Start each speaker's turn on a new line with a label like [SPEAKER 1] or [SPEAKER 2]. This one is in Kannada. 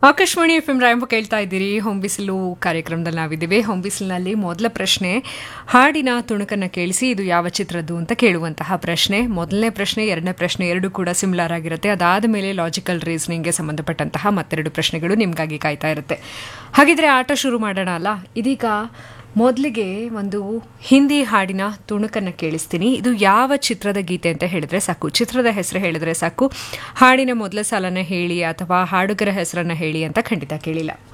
[SPEAKER 1] ಆಕಾಶವಾಣಿ ಎಫ್ ಎಂ ರಾಯಂಬ ಕೇಳ್ತಾ ಇದ್ದೀರಿ ಹೊಂಬಿಸಿಲು ಕಾರ್ಯಕ್ರಮದಲ್ಲಿ ನಾವಿದ್ದೀವಿ ಹೊಂಬಿಸಿಲಿನಲ್ಲಿ ಮೊದಲ ಪ್ರಶ್ನೆ ಹಾಡಿನ ತುಣುಕನ್ನು ಕೇಳಿಸಿ ಇದು ಯಾವ ಚಿತ್ರದ್ದು ಅಂತ ಕೇಳುವಂತಹ ಪ್ರಶ್ನೆ ಮೊದಲನೇ ಪ್ರಶ್ನೆ ಎರಡನೇ ಪ್ರಶ್ನೆ ಎರಡು ಕೂಡ ಸಿಮಿಲರ್ ಆಗಿರುತ್ತೆ ಅದಾದ ಮೇಲೆ ಲಾಜಿಕಲ್ ರೀಸನಿಂಗ್ಗೆ ಸಂಬಂಧಪಟ್ಟಂತಹ ಮತ್ತೆರಡು ಪ್ರಶ್ನೆಗಳು ನಿಮಗಾಗಿ ಕಾಯ್ತಾ ಇರುತ್ತೆ ಹಾಗಿದ್ರೆ ಆಟ ಶುರು ಮಾಡೋಣ ಅಲ್ಲ ಇದೀಗ ಮೊದಲಿಗೆ ಒಂದು ಹಿಂದಿ ಹಾಡಿನ ತುಣುಕನ್ನು ಕೇಳಿಸ್ತೀನಿ ಇದು ಯಾವ ಚಿತ್ರದ ಗೀತೆ ಅಂತ ಹೇಳಿದ್ರೆ ಸಾಕು ಚಿತ್ರದ ಹೆಸರು ಹೇಳಿದ್ರೆ ಸಾಕು ಹಾಡಿನ ಮೊದಲ ಸಾಲನ್ನ ಹೇಳಿ ಅಥವಾ ಹಾಡುಗರ ಹೆಸರನ್ನ ಹೇಳಿ ಅಂತ ಖಂಡಿತ ಕೇಳಿಲ್ಲ